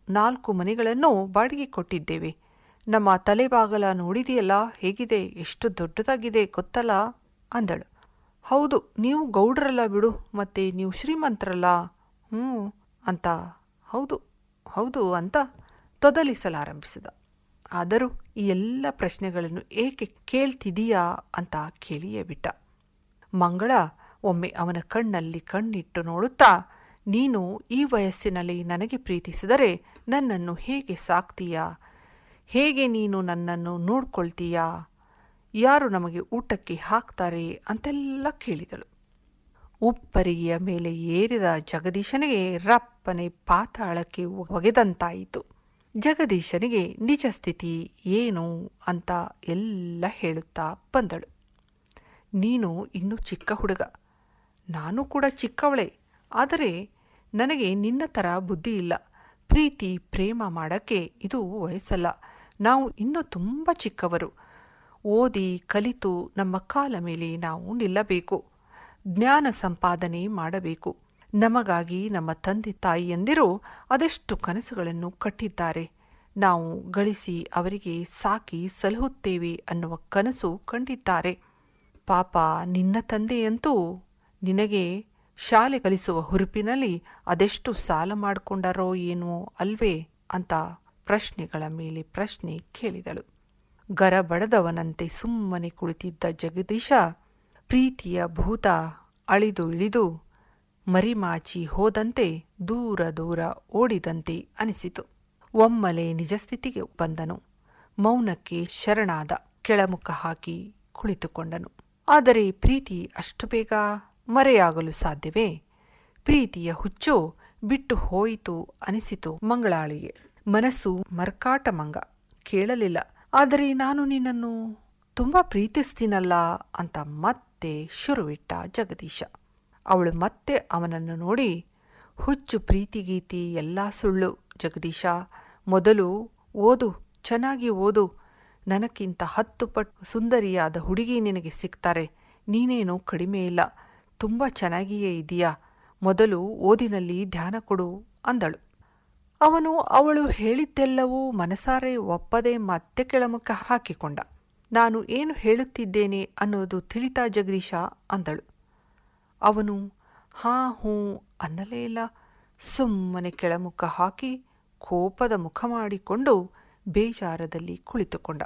ನಾಲ್ಕು ಮನೆಗಳನ್ನು ಬಾಡಿಗೆ ಕೊಟ್ಟಿದ್ದೇವೆ ನಮ್ಮ ತಲೆಬಾಗಲ ನೋಡಿದೆಯಲ್ಲ ಹೇಗಿದೆ ಎಷ್ಟು ದೊಡ್ಡದಾಗಿದೆ ಗೊತ್ತಲ್ಲ ಅಂದಳು ಹೌದು ನೀವು ಗೌಡ್ರಲ್ಲ ಬಿಡು ಮತ್ತೆ ನೀವು ಶ್ರೀಮಂತರಲ್ಲ ಹ್ಞೂ ಅಂತ ಹೌದು ಹೌದು ಅಂತ ತೊದಲಿಸಲಾರಂಭಿಸಿದ ಆದರೂ ಈ ಎಲ್ಲ ಪ್ರಶ್ನೆಗಳನ್ನು ಏಕೆ ಕೇಳ್ತಿದೀಯಾ ಅಂತ ಕೇಳಿಯೇ ಬಿಟ್ಟ ಮಂಗಳ ಒಮ್ಮೆ ಅವನ ಕಣ್ಣಲ್ಲಿ ಕಣ್ಣಿಟ್ಟು ನೋಡುತ್ತಾ ನೀನು ಈ ವಯಸ್ಸಿನಲ್ಲಿ ನನಗೆ ಪ್ರೀತಿಸಿದರೆ ನನ್ನನ್ನು ಹೇಗೆ ಸಾಕ್ತೀಯಾ ಹೇಗೆ ನೀನು ನನ್ನನ್ನು ನೋಡ್ಕೊಳ್ತೀಯಾ ಯಾರು ನಮಗೆ ಊಟಕ್ಕೆ ಹಾಕ್ತಾರೆ ಅಂತೆಲ್ಲ ಕೇಳಿದಳು ಉಪ್ಪರಿಗೆಯ ಮೇಲೆ ಏರಿದ ಜಗದೀಶನಿಗೆ ರಪ್ಪನೆ ಪಾತಾಳಕ್ಕೆ ಒಗೆದಂತಾಯಿತು ಜಗದೀಶನಿಗೆ ನಿಜ ಸ್ಥಿತಿ ಏನು ಅಂತ ಎಲ್ಲ ಹೇಳುತ್ತಾ ಬಂದಳು ನೀನು ಇನ್ನೂ ಚಿಕ್ಕ ಹುಡುಗ ನಾನು ಕೂಡ ಚಿಕ್ಕವಳೆ ಆದರೆ ನನಗೆ ನಿನ್ನ ಥರ ಬುದ್ಧಿ ಇಲ್ಲ ಪ್ರೀತಿ ಪ್ರೇಮ ಮಾಡೋಕ್ಕೆ ಇದು ವಯಸ್ಸಲ್ಲ ನಾವು ಇನ್ನೂ ತುಂಬ ಚಿಕ್ಕವರು ಓದಿ ಕಲಿತು ನಮ್ಮ ಕಾಲ ಮೇಲೆ ನಾವು ನಿಲ್ಲಬೇಕು ಜ್ಞಾನ ಸಂಪಾದನೆ ಮಾಡಬೇಕು ನಮಗಾಗಿ ನಮ್ಮ ತಂದೆ ತಾಯಿಯಂದಿರು ಅದೆಷ್ಟು ಕನಸುಗಳನ್ನು ಕಟ್ಟಿದ್ದಾರೆ ನಾವು ಗಳಿಸಿ ಅವರಿಗೆ ಸಾಕಿ ಸಲಹುತ್ತೇವೆ ಅನ್ನುವ ಕನಸು ಕಂಡಿದ್ದಾರೆ ಪಾಪ ನಿನ್ನ ತಂದೆಯಂತೂ ನಿನಗೆ ಶಾಲೆ ಕಲಿಸುವ ಹುರುಪಿನಲ್ಲಿ ಅದೆಷ್ಟು ಸಾಲ ಮಾಡಿಕೊಂಡರೋ ಏನೋ ಅಲ್ವೇ ಅಂತ ಪ್ರಶ್ನೆಗಳ ಮೇಲೆ ಪ್ರಶ್ನೆ ಕೇಳಿದಳು ಗರಬಡದವನಂತೆ ಸುಮ್ಮನೆ ಕುಳಿತಿದ್ದ ಜಗದೀಶ ಪ್ರೀತಿಯ ಭೂತ ಅಳಿದು ಇಳಿದು ಮರಿಮಾಚಿ ಹೋದಂತೆ ದೂರ ದೂರ ಓಡಿದಂತೆ ಅನಿಸಿತು ಒಮ್ಮಲೆ ನಿಜಸ್ಥಿತಿಗೆ ಬಂದನು ಮೌನಕ್ಕೆ ಶರಣಾದ ಕೆಳಮುಖ ಹಾಕಿ ಕುಳಿತುಕೊಂಡನು ಆದರೆ ಪ್ರೀತಿ ಅಷ್ಟು ಬೇಗ ಮರೆಯಾಗಲು ಸಾಧ್ಯವೇ ಪ್ರೀತಿಯ ಹುಚ್ಚು ಬಿಟ್ಟು ಹೋಯಿತು ಅನಿಸಿತು ಮಂಗಳಾಳಿಗೆ ಮನಸ್ಸು ಮರ್ಕಾಟ ಮಂಗ ಕೇಳಲಿಲ್ಲ ಆದರೆ ನಾನು ನಿನ್ನನ್ನು ತುಂಬಾ ಪ್ರೀತಿಸ್ತೀನಲ್ಲ ಅಂತ ಮತ್ತೆ ಶುರುವಿಟ್ಟ ಜಗದೀಶ ಅವಳು ಮತ್ತೆ ಅವನನ್ನು ನೋಡಿ ಹುಚ್ಚು ಪ್ರೀತಿಗೀತಿ ಎಲ್ಲ ಸುಳ್ಳು ಜಗದೀಶ ಮೊದಲು ಓದು ಚೆನ್ನಾಗಿ ಓದು ನನಕ್ಕಿಂತ ಹತ್ತು ಪಟ್ಟು ಸುಂದರಿಯಾದ ಹುಡುಗಿ ನಿನಗೆ ಸಿಗ್ತಾರೆ ನೀನೇನು ಕಡಿಮೆ ಇಲ್ಲ ತುಂಬ ಚೆನ್ನಾಗಿಯೇ ಇದೆಯಾ ಮೊದಲು ಓದಿನಲ್ಲಿ ಧ್ಯಾನ ಕೊಡು ಅಂದಳು ಅವನು ಅವಳು ಹೇಳಿದ್ದೆಲ್ಲವೂ ಮನಸಾರೆ ಒಪ್ಪದೆ ಮತ್ತೆ ಕೆಳಮುಖ ಹಾಕಿಕೊಂಡ ನಾನು ಏನು ಹೇಳುತ್ತಿದ್ದೇನೆ ಅನ್ನೋದು ತಿಳಿತಾ ಜಗದೀಶ ಅಂದಳು ಅವನು ಹಾ ಹೂ ಅನ್ನಲೇ ಇಲ್ಲ ಸುಮ್ಮನೆ ಕೆಳಮುಖ ಹಾಕಿ ಕೋಪದ ಮುಖ ಮಾಡಿಕೊಂಡು ಬೇಜಾರದಲ್ಲಿ ಕುಳಿತುಕೊಂಡ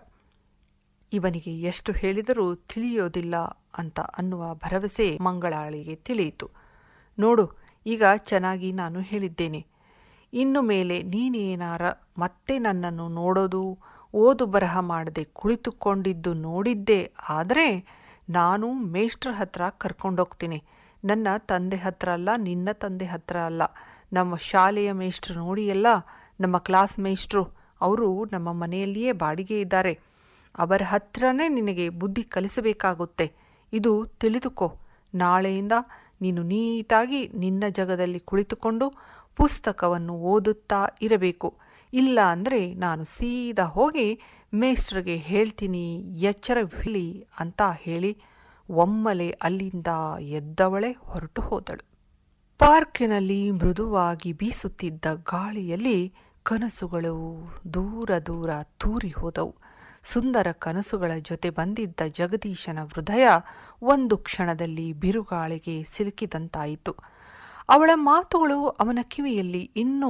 ಇವನಿಗೆ ಎಷ್ಟು ಹೇಳಿದರೂ ತಿಳಿಯೋದಿಲ್ಲ ಅಂತ ಅನ್ನುವ ಭರವಸೆ ಮಂಗಳಾಳಿಗೆ ತಿಳಿಯಿತು ನೋಡು ಈಗ ಚೆನ್ನಾಗಿ ನಾನು ಹೇಳಿದ್ದೇನೆ ಇನ್ನು ಮೇಲೆ ನೀನೇನಾರ ಮತ್ತೆ ನನ್ನನ್ನು ನೋಡೋದು ಓದು ಬರಹ ಮಾಡದೆ ಕುಳಿತುಕೊಂಡಿದ್ದು ನೋಡಿದ್ದೆ ಆದರೆ ನಾನು ಮೇಷ್ಟ್ರ ಹತ್ರ ಕರ್ಕೊಂಡೋಗ್ತೀನಿ ನನ್ನ ತಂದೆ ಹತ್ರ ಅಲ್ಲ ನಿನ್ನ ತಂದೆ ಹತ್ರ ಅಲ್ಲ ನಮ್ಮ ಶಾಲೆಯ ಮೇಷ್ಟ್ರು ನೋಡಿಯಲ್ಲ ನಮ್ಮ ಕ್ಲಾಸ್ ಮೇಷ್ಟ್ರು ಅವರು ನಮ್ಮ ಮನೆಯಲ್ಲಿಯೇ ಬಾಡಿಗೆ ಇದ್ದಾರೆ ಅವರ ಹತ್ರನೇ ನಿನಗೆ ಬುದ್ಧಿ ಕಲಿಸಬೇಕಾಗುತ್ತೆ ಇದು ತಿಳಿದುಕೋ ನಾಳೆಯಿಂದ ನೀನು ನೀಟಾಗಿ ನಿನ್ನ ಜಗದಲ್ಲಿ ಕುಳಿತುಕೊಂಡು ಪುಸ್ತಕವನ್ನು ಓದುತ್ತಾ ಇರಬೇಕು ಇಲ್ಲ ಅಂದರೆ ನಾನು ಸೀದಾ ಹೋಗಿ ಮೇಸ್ಟ್ರಿಗೆ ಹೇಳ್ತೀನಿ ಎಚ್ಚರವಿಳಿ ಅಂತ ಹೇಳಿ ಒಮ್ಮಲೆ ಅಲ್ಲಿಂದ ಎದ್ದವಳೆ ಹೊರಟು ಹೋದಳು ಪಾರ್ಕಿನಲ್ಲಿ ಮೃದುವಾಗಿ ಬೀಸುತ್ತಿದ್ದ ಗಾಳಿಯಲ್ಲಿ ಕನಸುಗಳು ದೂರ ದೂರ ತೂರಿ ಹೋದವು ಸುಂದರ ಕನಸುಗಳ ಜೊತೆ ಬಂದಿದ್ದ ಜಗದೀಶನ ಹೃದಯ ಒಂದು ಕ್ಷಣದಲ್ಲಿ ಬಿರುಗಾಳಿಗೆ ಸಿಲುಕಿದಂತಾಯಿತು ಅವಳ ಮಾತುಗಳು ಅವನ ಕಿವಿಯಲ್ಲಿ ಇನ್ನೂ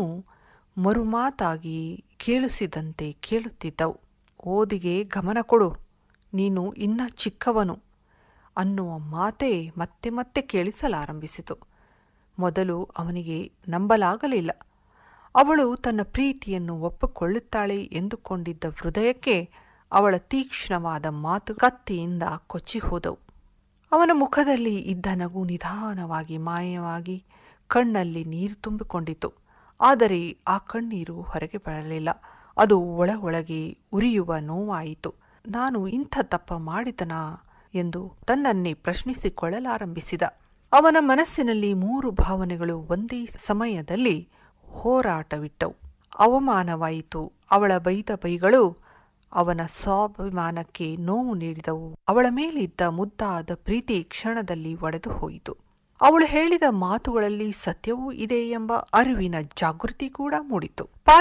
ಮರುಮಾತಾಗಿ ಕೇಳಿಸಿದಂತೆ ಕೇಳುತ್ತಿದ್ದವು ಓದಿಗೆ ಗಮನ ಕೊಡು ನೀನು ಇನ್ನ ಚಿಕ್ಕವನು ಅನ್ನುವ ಮಾತೇ ಮತ್ತೆ ಮತ್ತೆ ಕೇಳಿಸಲಾರಂಭಿಸಿತು ಮೊದಲು ಅವನಿಗೆ ನಂಬಲಾಗಲಿಲ್ಲ ಅವಳು ತನ್ನ ಪ್ರೀತಿಯನ್ನು ಒಪ್ಪಿಕೊಳ್ಳುತ್ತಾಳೆ ಎಂದುಕೊಂಡಿದ್ದ ಹೃದಯಕ್ಕೆ ಅವಳ ತೀಕ್ಷ್ಣವಾದ ಮಾತು ಕತ್ತಿಯಿಂದ ಕೊಚ್ಚಿ ಹೋದವು ಅವನ ಮುಖದಲ್ಲಿ ಇದ್ದ ನಗು ನಿಧಾನವಾಗಿ ಮಾಯವಾಗಿ ಕಣ್ಣಲ್ಲಿ ನೀರು ತುಂಬಿಕೊಂಡಿತು ಆದರೆ ಆ ಕಣ್ಣೀರು ಹೊರಗೆ ಬರಲಿಲ್ಲ ಅದು ಒಳ ಒಳಗೆ ಉರಿಯುವ ನೋವಾಯಿತು ನಾನು ಇಂಥ ತಪ್ಪ ಮಾಡಿದನಾ ಎಂದು ತನ್ನನ್ನೇ ಪ್ರಶ್ನಿಸಿಕೊಳ್ಳಲಾರಂಭಿಸಿದ ಅವನ ಮನಸ್ಸಿನಲ್ಲಿ ಮೂರು ಭಾವನೆಗಳು ಒಂದೇ ಸಮಯದಲ್ಲಿ ಹೋರಾಟವಿಟ್ಟವು ಅವಮಾನವಾಯಿತು ಅವಳ ಬೈದ ಬೈಗಳು ಅವನ ಸ್ವಾಭಿಮಾನಕ್ಕೆ ನೋವು ನೀಡಿದವು ಅವಳ ಮೇಲಿದ್ದ ಮುದ್ದಾದ ಪ್ರೀತಿ ಕ್ಷಣದಲ್ಲಿ ಒಡೆದು ಹೋಯಿತು ಅವಳು ಹೇಳಿದ ಮಾತುಗಳಲ್ಲಿ ಸತ್ಯವೂ ಇದೆ ಎಂಬ ಅರಿವಿನ ಜಾಗೃತಿ ಕೂಡ ಮೂಡಿತು